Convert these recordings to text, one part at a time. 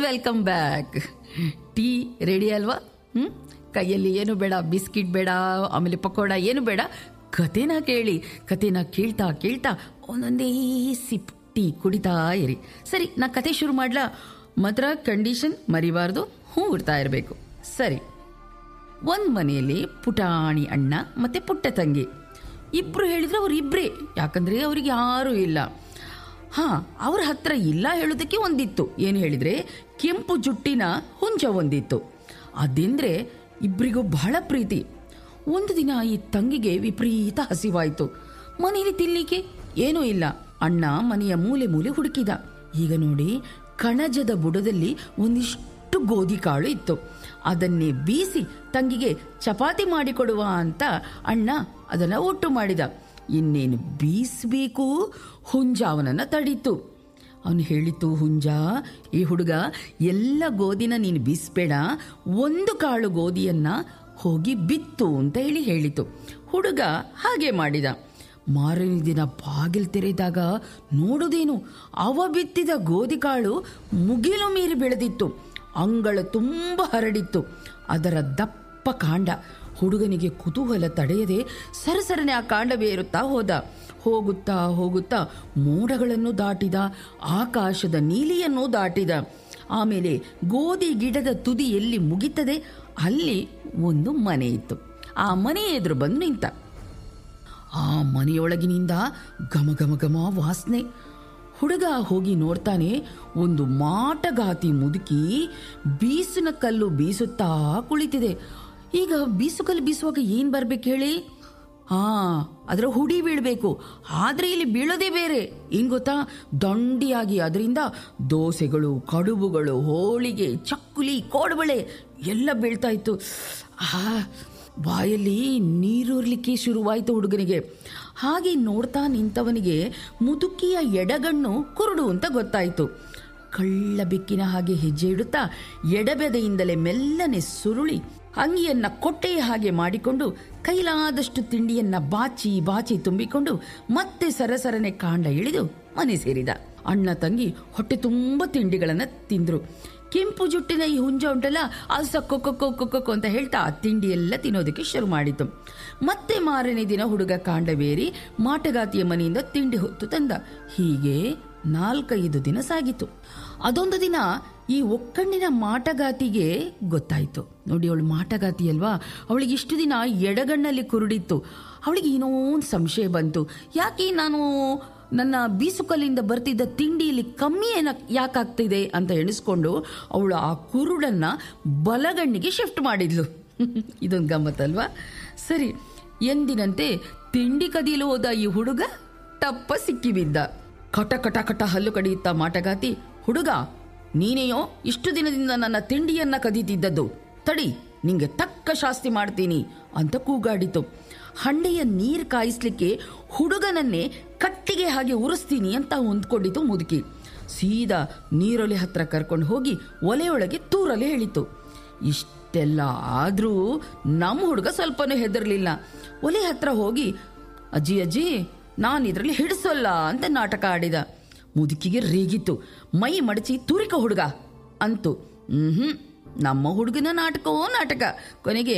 welcome back tea ready ಅಲ್ವಾ ಹ್ಮ್ ಕೈಯಲ್ಲಿ ಏನು ಬೇಡ ಬಿಸ್ಕಿಟ್ ಬೇಡ ಆಮೇಲೆ ಪಕೋಡ ಏನು ಬೇಡ ಕತೆನ ಕೇಳಿ ಕತೆನ ಕೇಳ್ತಾ ಕೇಳ್ತಾ ಒಂದೊಂದೇ ಸಿಪ್ ಟೀ ಕುಡಿತಾ ಇರಿ ಸರಿ ನಾ ಕತೆ ಶುರು ಮಾಡ್ಲಾ ಮಾತ್ರ ಕಂಡೀಷನ್ ಮರಿಬಾರ್ದು ಹ್ಞೂ ಇರ್ತಾ ಇರಬೇಕು ಸರಿ ಒಂದ್ ಮನೆಯಲ್ಲಿ ಪುಟಾಣಿ ಅಣ್ಣ ಮತ್ತೆ ಪುಟ್ಟ ತಂಗಿ ಇಬ್ರು ಹೇಳಿದ್ರೆ ಅವ್ರು ಇಬ್ರೇ ಯಾಕಂದ್ರೆ ಅವ್ರಿಗೆ ಯಾರೂ ಇಲ್ಲ ಹಾ ಅವ್ರ ಹತ್ರ ಇಲ್ಲ ಹೇಳೋದಕ್ಕೆ ಒಂದಿತ್ತು ಏನು ಹೇಳಿದ್ರೆ ಕೆಂಪು ಜುಟ್ಟಿನ ಹುಂಜ ಒಂದಿತ್ತು ಅದಿಂದ್ರೆ ಇಬ್ಬರಿಗೂ ಬಹಳ ಪ್ರೀತಿ ಒಂದು ದಿನ ಈ ತಂಗಿಗೆ ವಿಪರೀತ ಹಸಿವಾಯ್ತು ಮನೆಯಲ್ಲಿ ತಿನ್ಲಿಕ್ಕೆ ಏನೂ ಇಲ್ಲ ಅಣ್ಣ ಮನೆಯ ಮೂಲೆ ಮೂಲೆ ಹುಡುಕಿದ ಈಗ ನೋಡಿ ಕಣಜದ ಬುಡದಲ್ಲಿ ಒಂದಿಷ್ಟು ಗೋಧಿ ಕಾಳು ಇತ್ತು ಅದನ್ನೇ ಬೀಸಿ ತಂಗಿಗೆ ಚಪಾತಿ ಮಾಡಿಕೊಡುವ ಅಂತ ಅಣ್ಣ ಅದನ್ನ ಒಟ್ಟು ಮಾಡಿದ ಇನ್ನೇನು ಬೀಸ್ಬೇಕು ಹುಂಜ ಅವನನ್ನ ತಡೀತು ಅವನು ಹೇಳಿತು ಹುಂಜ ಈ ಹುಡುಗ ಎಲ್ಲ ಗೋಧಿನ ನೀನು ಬೀಸ್ಬೇಡ ಒಂದು ಕಾಳು ಗೋಧಿಯನ್ನ ಹೋಗಿ ಬಿತ್ತು ಅಂತ ಹೇಳಿ ಹೇಳಿತು ಹುಡುಗ ಹಾಗೆ ಮಾಡಿದ ಮಾರನೇ ದಿನ ಬಾಗಿಲು ತೆರೆದಾಗ ನೋಡುದೇನು ಅವ ಬಿತ್ತಿದ ಗೋಧಿ ಕಾಳು ಮುಗಿಲು ಮೀರಿ ಬೆಳೆದಿತ್ತು ಅಂಗಳ ತುಂಬ ಹರಡಿತ್ತು ಅದರ ದಪ್ಪ ಕಾಂಡ ಹುಡುಗನಿಗೆ ಕುತೂಹಲ ತಡೆಯದೆ ಸರಸರನೆ ಆ ಕಾಂಡವೇರುತ್ತಾ ಹೋದ ಹೋಗುತ್ತಾ ಹೋಗುತ್ತಾ ಮೋಡಗಳನ್ನು ದಾಟಿದ ಆಕಾಶದ ನೀಲಿಯನ್ನು ದಾಟಿದ ಆಮೇಲೆ ಗೋಧಿ ಗಿಡದ ತುದಿ ಎಲ್ಲಿ ಮುಗಿತದೆ ಅಲ್ಲಿ ಒಂದು ಮನೆ ಇತ್ತು ಆ ಮನೆ ಎದುರು ಬಂದು ನಿಂತ ಆ ಮನೆಯೊಳಗಿನಿಂದ ಘಮ ಘಮ ಘಮ ವಾಸನೆ ಹುಡುಗ ಹೋಗಿ ನೋಡ್ತಾನೆ ಒಂದು ಮಾಟಗಾತಿ ಮುದುಕಿ ಬೀಸಿನ ಕಲ್ಲು ಬೀಸುತ್ತಾ ಕುಳಿತಿದೆ ಈಗ ಬೀಸುಕಲ್ಲು ಬೀಸುವಾಗ ಏನ್ ಬರ್ಬೇಕು ಹೇಳಿ ಹಾ ಅದರ ಹುಡಿ ಬೀಳ್ಬೇಕು ಆದ್ರೆ ಇಲ್ಲಿ ಬೀಳೋದೇ ಬೇರೆ ಏನ್ ಗೊತ್ತಾ ದಂಡಿಯಾಗಿ ಅದರಿಂದ ದೋಸೆಗಳು ಕಡುಬುಗಳು ಹೋಳಿಗೆ ಚಕ್ಕುಲಿ ಕೋಡುಬಳೆ ಎಲ್ಲ ಬೀಳ್ತಾ ಇತ್ತು ಆ ಬಾಯಲ್ಲಿ ನೀರೂರ್ಲಿಕ್ಕೆ ಶುರುವಾಯಿತು ಹುಡುಗನಿಗೆ ಹಾಗೆ ನೋಡ್ತಾ ನಿಂತವನಿಗೆ ಮುದುಕಿಯ ಎಡಗಣ್ಣು ಕುರುಡು ಅಂತ ಗೊತ್ತಾಯಿತು ಕಳ್ಳ ಬೆಕ್ಕಿನ ಹಾಗೆ ಹೆಜ್ಜೆ ಇಡುತ್ತಾ ಎಡಬೆದೆಯಿಂದಲೇ ಮೆಲ್ಲನೆ ಸುರುಳಿ ಅಂಗಿಯನ್ನ ಕೊಟ್ಟೆಯ ಹಾಗೆ ಮಾಡಿಕೊಂಡು ಕೈಲಾದಷ್ಟು ತಿಂಡಿಯನ್ನ ಬಾಚಿ ಬಾಚಿ ತುಂಬಿಕೊಂಡು ಮತ್ತೆ ಸರಸರನೆ ಕಾಂಡ ಇಳಿದು ಮನೆ ಸೇರಿದ ಅಣ್ಣ ತಂಗಿ ಹೊಟ್ಟೆ ತುಂಬ ತಿಂಡಿಗಳನ್ನ ತಿಂದ್ರು ಕೆಂಪು ಜುಟ್ಟಿನ ಈ ಹುಂಜ ಉಂಟಲ್ಲ ಅದು ಸಕ್ಕೊಕ್ಕೊ ಕೊಕ್ಕೊ ಅಂತ ಹೇಳ್ತಾ ಆ ತಿಂಡಿ ಎಲ್ಲ ತಿನ್ನೋದಕ್ಕೆ ಶುರು ಮಾಡಿತು ಮತ್ತೆ ಮಾರನೇ ದಿನ ಹುಡುಗ ಕಾಂಡವೇರಿ ಮಾಟಗಾತಿಯ ಮನೆಯಿಂದ ತಿಂಡಿ ಹೊತ್ತು ತಂದ ಹೀಗೆ ನಾಲ್ಕೈದು ದಿನ ಸಾಗಿತು ಅದೊಂದು ದಿನ ಈ ಒಕ್ಕಣ್ಣಿನ ಮಾಟಗಾತಿಗೆ ಗೊತ್ತಾಯ್ತು ನೋಡಿ ಅವಳು ಮಾಟಗಾತಿ ಅಲ್ವಾ ಅವಳಿಗೆ ಇಷ್ಟು ದಿನ ಎಡಗಣ್ಣಲ್ಲಿ ಕುರುಡಿತ್ತು ಅವಳಿಗೆ ಏನೋ ಒಂದು ಸಂಶಯ ಬಂತು ಯಾಕೆ ನಾನು ನನ್ನ ಬೀಸುಕಲ್ಲಿಂದ ಬರ್ತಿದ್ದ ತಿಂಡಿಯಲ್ಲಿ ಕಮ್ಮಿ ಏನ ಯಾಕಾಗ್ತಿದೆ ಅಂತ ಎಣಿಸ್ಕೊಂಡು ಅವಳು ಆ ಕುರುಡನ್ನ ಬಲಗಣ್ಣಿಗೆ ಶಿಫ್ಟ್ ಮಾಡಿದ್ಲು ಇದೊಂದು ಗಮ್ಮತ್ತಲ್ವಾ ಸರಿ ಎಂದಿನಂತೆ ತಿಂಡಿ ಕದಿಯಲು ಹೋದ ಈ ಹುಡುಗ ಟಪ್ಪ ಸಿಕ್ಕಿಬಿದ್ದ ಕಟ ಕಟ ಕಟ ಹಲ್ಲು ಕಡಿಯುತ್ತ ಮಾಟಗಾತಿ ಹುಡುಗ ನೀನೆಯೋ ಇಷ್ಟು ದಿನದಿಂದ ನನ್ನ ತಿಂಡಿಯನ್ನ ಕದೀತಿದ್ದದ್ದು ತಡಿ ನಿಂಗೆ ತಕ್ಕ ಶಾಸ್ತಿ ಮಾಡ್ತೀನಿ ಅಂತ ಕೂಗಾಡಿತು ಹಂಡೆಯ ನೀರು ಕಾಯಿಸ್ಲಿಕ್ಕೆ ಹುಡುಗನನ್ನೇ ಕಟ್ಟಿಗೆ ಹಾಗೆ ಉರಿಸ್ತೀನಿ ಅಂತ ಹೊಂದ್ಕೊಂಡಿತು ಮುದುಕಿ ಸೀದಾ ನೀರೊಲೆ ಹತ್ರ ಕರ್ಕೊಂಡು ಹೋಗಿ ಒಲೆಯೊಳಗೆ ತೂರಲೆ ಹೇಳಿತು ಇಷ್ಟೆಲ್ಲ ಆದ್ರೂ ನಮ್ಮ ಹುಡುಗ ಸ್ವಲ್ಪನೂ ಹೆದರ್ಲಿಲ್ಲ ಒಲೆ ಹತ್ರ ಹೋಗಿ ಅಜ್ಜಿ ಅಜ್ಜಿ ನಾನು ಇದರಲ್ಲಿ ಹಿಡಿಸೋಲ್ಲ ಅಂತ ನಾಟಕ ಆಡಿದ ಮುದುಕಿಗೆ ರೇಗಿತ್ತು ಮೈ ಮಡಚಿ ತೂರಿಕ ಹುಡುಗ ಅಂತು ಹ್ಮ್ ನಮ್ಮ ಹುಡುಗನ ನಾಟಕವೋ ನಾಟಕ ಕೊನೆಗೆ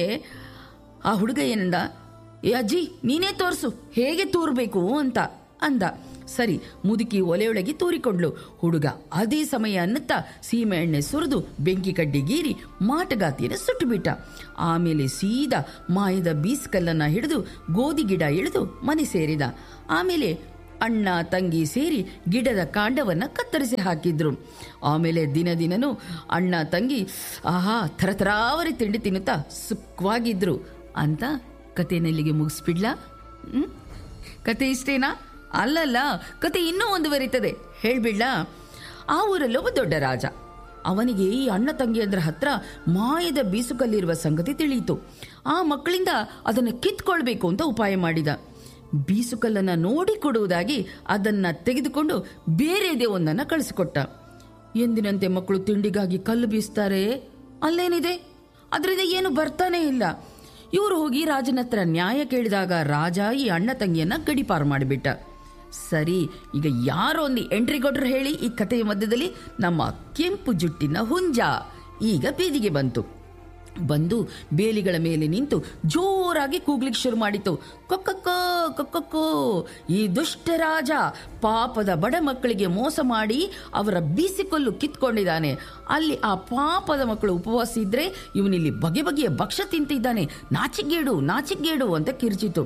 ಆ ಹುಡುಗ ಏನಂದ ಏ ಅಜ್ಜಿ ನೀನೇ ತೋರ್ಸು ಹೇಗೆ ತೂರ್ಬೇಕು ಅಂತ ಅಂದ ಸರಿ ಮುದುಕಿ ಒಲೆಯೊಳಗೆ ತೂರಿಕೊಂಡ್ಲು ಹುಡುಗ ಅದೇ ಸಮಯ ಅನ್ನುತ್ತಾ ಸೀಮೆ ಎಣ್ಣೆ ಸುರಿದು ಬೆಂಕಿ ಕಡ್ಡಿ ಗೀರಿ ಮಾಟಗಾತಿಯನ್ನು ಸುಟ್ಟು ಬಿಟ್ಟ ಆಮೇಲೆ ಸೀದಾ ಮಾಯದ ಬೀಸ್ಕಲ್ಲನ್ನ ಹಿಡಿದು ಗೋಧಿ ಗಿಡ ಇಳಿದು ಮನೆ ಸೇರಿದ ಆಮೇಲೆ ಅಣ್ಣ ತಂಗಿ ಸೇರಿ ಗಿಡದ ಕಾಂಡವನ್ನ ಕತ್ತರಿಸಿ ಹಾಕಿದ್ರು ಆಮೇಲೆ ದಿನ ದಿನನೂ ಅಣ್ಣ ತಂಗಿ ಆಹಾ ಥರಥರಾವರಿ ತಿಂಡಿ ತಿನ್ನುತ್ತಾ ಸುಖವಾಗಿದ್ರು ಅಂತ ಕಥೆನಲ್ಲಿಗೆ ಮುಗಿಸ್ಬಿಡ್ಲಾ ಹ್ಮ್ ಕತೆ ಇಷ್ಟೇನಾ ಅಲ್ಲಲ್ಲ ಕತೆ ಇನ್ನೂ ಮುಂದುವರಿತದೆ ಹೇಳ್ಬಿಡ್ಲಾ ಆ ಊರಲ್ಲೊಬ್ಬ ದೊಡ್ಡ ರಾಜ ಅವನಿಗೆ ಈ ಅಣ್ಣ ತಂಗಿಯಂದ್ರ ಹತ್ರ ಮಾಯದ ಬೀಸುಕಲ್ಲಿರುವ ಸಂಗತಿ ತಿಳಿಯಿತು ಆ ಮಕ್ಕಳಿಂದ ಅದನ್ನು ಕಿತ್ಕೊಳ್ಬೇಕು ಅಂತ ಉಪಾಯ ಮಾಡಿದ ಬೀಸುಕಲ್ಲನ್ನ ನೋಡಿ ಕೊಡುವುದಾಗಿ ಅದನ್ನ ತೆಗೆದುಕೊಂಡು ಬೇರೆ ದೇವೊಂದನ್ನ ಕಳಿಸಿಕೊಟ್ಟ ಎಂದಿನಂತೆ ಮಕ್ಕಳು ತಿಂಡಿಗಾಗಿ ಕಲ್ಲು ಬೀಸ್ತಾರೆ ಅಲ್ಲೇನಿದೆ ಅದರಿಂದ ಏನು ಬರ್ತಾನೆ ಇಲ್ಲ ಇವರು ಹೋಗಿ ರಾಜನ ಹತ್ರ ನ್ಯಾಯ ಕೇಳಿದಾಗ ರಾಜ ಈ ಅಣ್ಣ ತಂಗಿಯನ್ನ ಗಡಿಪಾರು ಮಾಡಿಬಿಟ್ಟ ಸರಿ ಈಗ ಯಾರೋ ಒಂದು ಎಂಟ್ರಿ ಕೊಟ್ರು ಹೇಳಿ ಈ ಕಥೆಯ ಮಧ್ಯದಲ್ಲಿ ನಮ್ಮ ಕೆಂಪು ಜುಟ್ಟಿನ ಹುಂಜ ಈಗ ಬೀದಿಗೆ ಬಂತು ಬಂದು ಬೇಲಿಗಳ ಮೇಲೆ ನಿಂತು ಜೋರಾಗಿ ಕೂಗ್ಲಿಕ್ಕೆ ಶುರು ಮಾಡಿತು ಕೊಕ್ಕಕ್ಕೋ ಕೊಕ್ಕಕ್ಕೋ ಈ ದುಷ್ಟ ರಾಜ ಪಾಪದ ಬಡ ಮಕ್ಕಳಿಗೆ ಮೋಸ ಮಾಡಿ ಅವರ ಬೀಸಿಕೊಲ್ಲು ಕಿತ್ಕೊಂಡಿದ್ದಾನೆ ಅಲ್ಲಿ ಆ ಪಾಪದ ಮಕ್ಕಳು ಉಪವಾಸ ಇದ್ರೆ ಇವನಿಲ್ಲಿ ಬಗೆ ಬಗೆಯ ಭಕ್ಷ್ಯ ತಿಂತಿದ್ದಾನೆ ನಾಚಿಗೇಡು ನಾಚಿಗೇಡು ಅಂತ ಕಿರ್ಚಿತು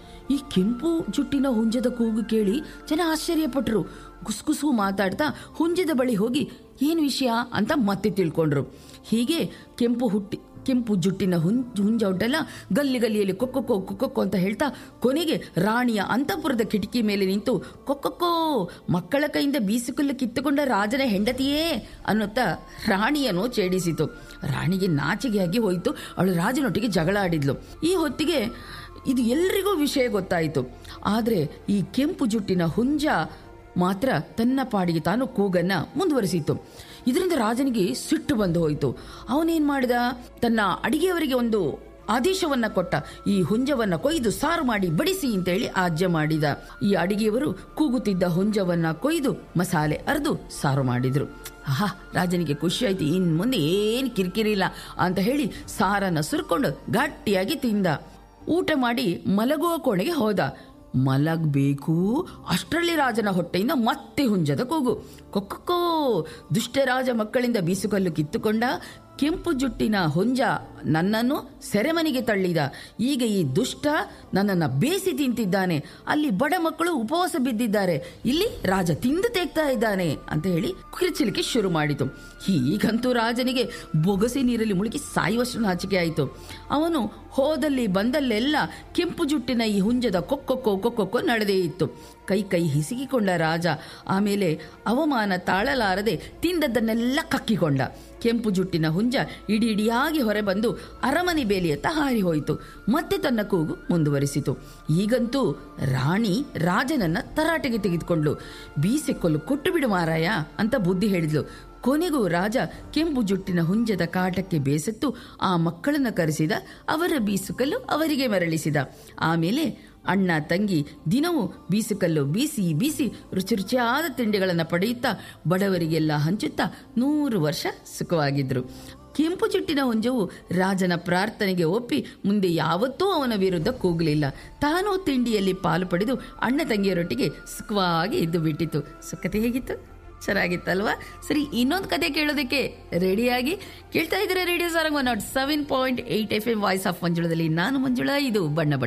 ಈ ಕೆಂಪು ಜುಟ್ಟಿನ ಹುಂಜದ ಕೂಗು ಕೇಳಿ ಜನ ಆಶ್ಚರ್ಯಪಟ್ರು ಗುಸ್ಗುಸು ಮಾತಾಡ್ತಾ ಹುಂಜದ ಬಳಿ ಹೋಗಿ ಏನು ವಿಷಯ ಅಂತ ಮತ್ತೆ ತಿಳ್ಕೊಂಡ್ರು ಹೀಗೆ ಕೆಂಪು ಹುಟ್ಟಿ ಕೆಂಪು ಜುಟ್ಟಿನ ಹುಂಜ ಹುಂಜ ಉಂಟಲ್ಲ ಗಲ್ಲಿ ಗಲ್ಲಿಯಲ್ಲಿ ಕೊಕ್ಕೊ ಕೊಕ್ಕೊ ಅಂತ ಹೇಳ್ತಾ ಕೊನೆಗೆ ರಾಣಿಯ ಅಂತಃಪುರದ ಕಿಟಕಿ ಮೇಲೆ ನಿಂತು ಕೊಕ್ಕೊ ಮಕ್ಕಳ ಕೈಯಿಂದ ಬೀಸಿಕಲ್ಲು ಕಿತ್ತುಕೊಂಡ ರಾಜನ ಹೆಂಡತಿಯೇ ಅನ್ನುತ್ತಾ ರಾಣಿಯನ್ನು ಛೇಡಿಸಿತು ರಾಣಿಗೆ ನಾಚಿಗೆಯಾಗಿ ಹೋಯಿತು ಅವಳು ರಾಜನೊಟ್ಟಿಗೆ ಜಗಳ ಆಡಿದ್ಲು ಈ ಹೊತ್ತಿಗೆ ಇದು ಎಲ್ರಿಗೂ ವಿಷಯ ಗೊತ್ತಾಯಿತು ಆದರೆ ಈ ಕೆಂಪು ಜುಟ್ಟಿನ ಹುಂಜ ಮಾತ್ರ ತನ್ನ ಪಾಡಿಗೆ ತಾನು ಕೂಗನ್ನ ಮುಂದುವರಿಸಿತು ಇದರಿಂದ ರಾಜನಿಗೆ ಸಿಟ್ಟು ಬಂದು ಹೋಯಿತು ಅವನೇನ್ ಮಾಡಿದ ತನ್ನ ಅಡಿಗೆಯವರಿಗೆ ಒಂದು ಆದೇಶವನ್ನ ಕೊಟ್ಟ ಈ ಹುಂಜವನ್ನ ಕೊಯ್ದು ಸಾರು ಮಾಡಿ ಬಡಿಸಿ ಅಂತೇಳಿ ಆಜ್ಞೆ ಮಾಡಿದ ಈ ಅಡಿಗೆಯವರು ಕೂಗುತ್ತಿದ್ದ ಹುಂಜವನ್ನ ಕೊಯ್ದು ಮಸಾಲೆ ಅರೆದು ಸಾರು ಮಾಡಿದ್ರು ಆಹಾ ರಾಜನಿಗೆ ಖುಷಿ ಆಯ್ತು ಇನ್ ಮುಂದೆ ಏನ್ ಕಿರಿಕಿರಿ ಇಲ್ಲ ಅಂತ ಹೇಳಿ ಸಾರನ್ನ ಸುರ್ಕೊಂಡು ಗಟ್ಟಿಯಾಗಿ ತಿಂದ ಊಟ ಮಾಡಿ ಮಲಗುವ ಕೋಣೆಗೆ ಹೋದ ಮಲಗಬೇಕು ಅಷ್ಟರಲ್ಲಿ ರಾಜನ ಹೊಟ್ಟೆಯಿಂದ ಮತ್ತೆ ಹುಂಜದ ಕೂಗು ಕೊಕ್ಕೋ ದುಷ್ಟರಾಜ ಮಕ್ಕಳಿಂದ ಬೀಸುಕಲ್ಲು ಕಿತ್ತುಕೊಂಡ ಕೆಂಪು ಜುಟ್ಟಿನ ಹುಂಜ ನನ್ನನ್ನು ಸೆರೆಮನೆಗೆ ತಳ್ಳಿದ ಈಗ ಈ ದುಷ್ಟ ನನ್ನನ್ನು ಬೇಸಿ ತಿಂತಿದ್ದಾನೆ ಅಲ್ಲಿ ಬಡ ಮಕ್ಕಳು ಉಪವಾಸ ಬಿದ್ದಿದ್ದಾರೆ ಇಲ್ಲಿ ರಾಜ ತಿಂದು ತೆಗ್ತಾ ಇದ್ದಾನೆ ಅಂತ ಹೇಳಿ ಕಿರ್ಚಲಿಕ್ಕೆ ಶುರು ಮಾಡಿತು ಹೀಗಂತೂ ರಾಜನಿಗೆ ಬೊಗಸಿ ನೀರಲ್ಲಿ ಮುಳುಗಿ ಸಾಯುವಷ್ಟು ನಾಚಿಕೆ ಆಯಿತು ಅವನು ಹೋದಲ್ಲಿ ಬಂದಲ್ಲೆಲ್ಲ ಕೆಂಪು ಜುಟ್ಟಿನ ಈ ಹುಂಜದ ಕೊಕ್ಕೊಕ್ಕೋ ಕೊಕ್ಕೊಕ್ಕೋ ನಡೆದೇ ಇತ್ತು ಕೈ ಕೈ ಹಿಸುಕಿಕೊಂಡ ರಾಜ ಆಮೇಲೆ ಅವಮಾನ ತಾಳಲಾರದೆ ತಿಂದದ್ದನ್ನೆಲ್ಲ ಕಕ್ಕಿಕೊಂಡ ಕೆಂಪು ಜುಟ್ಟಿನ ಹುಂಜ ಇಡಿ ಇಡಿಯಾಗಿ ಹೊರಬಂದು ಅರಮನೆ ಬೇಲಿಯತ್ತ ಹಾರಿ ಹೋಯಿತು ಮತ್ತೆ ತನ್ನ ಕೂಗು ಮುಂದುವರಿಸಿತು ಈಗಂತೂ ರಾಣಿ ರಾಜನನ್ನ ತರಾಟೆಗೆ ತೆಗೆದುಕೊಂಡ್ಲು ಬೀಸೆಕ್ಕೊಲ್ಲು ಕೊಟ್ಟು ಬಿಡು ಮಾರಾಯ ಅಂತ ಬುದ್ಧಿ ಹೇಳಿದ್ಲು ಕೊನೆಗೂ ರಾಜ ಕೆಂಪು ಜುಟ್ಟಿನ ಹುಂಜದ ಕಾಟಕ್ಕೆ ಬೇಸತ್ತು ಆ ಮಕ್ಕಳನ್ನ ಕರೆಸಿದ ಅವರ ಬೀಸುಕಲ್ಲು ಅವರಿಗೆ ಮರಳಿಸಿದ ಆಮೇಲೆ ಅಣ್ಣ ತಂಗಿ ದಿನವೂ ಬೀಸುಕಲ್ಲು ಬೀಸಿ ಬೀಸಿ ರುಚಿ ರುಚಿಯಾದ ತಿಂಡಿಗಳನ್ನು ಪಡೆಯುತ್ತಾ ಬಡವರಿಗೆಲ್ಲ ಹಂಚುತ್ತಾ ನೂರು ವರ್ಷ ಸುಖವಾಗಿದ್ರು ಕೆಂಪು ಜುಟ್ಟಿನ ಹುಂಜವು ರಾಜನ ಪ್ರಾರ್ಥನೆಗೆ ಒಪ್ಪಿ ಮುಂದೆ ಯಾವತ್ತೂ ಅವನ ವಿರುದ್ಧ ಕೂಗಲಿಲ್ಲ ತಾನೂ ತಿಂಡಿಯಲ್ಲಿ ಪಾಲು ಪಡೆದು ಅಣ್ಣ ತಂಗಿಯರೊಟ್ಟಿಗೆ ಸುಖವಾಗಿ ಇದ್ದು ಬಿಟ್ಟಿತು ಸುಖತೆ ಹೇಗಿತ್ತು ಚೆನ್ನಾಗಿತ್ತಲ್ವಾ ಸರಿ ಇನ್ನೊಂದು ಕತೆ ಕೇಳೋದಕ್ಕೆ ರೆಡಿಯಾಗಿ ಕೇಳ್ತಾ ಇದ್ರೆ radio Sarang one nought seven point eight F M voice of ಮಂಜುಳದಲ್ಲಿ ನಾನು ಮಂಜುಳಾ ಇದು ಬಣ್ಣ ಬಣ್ಣ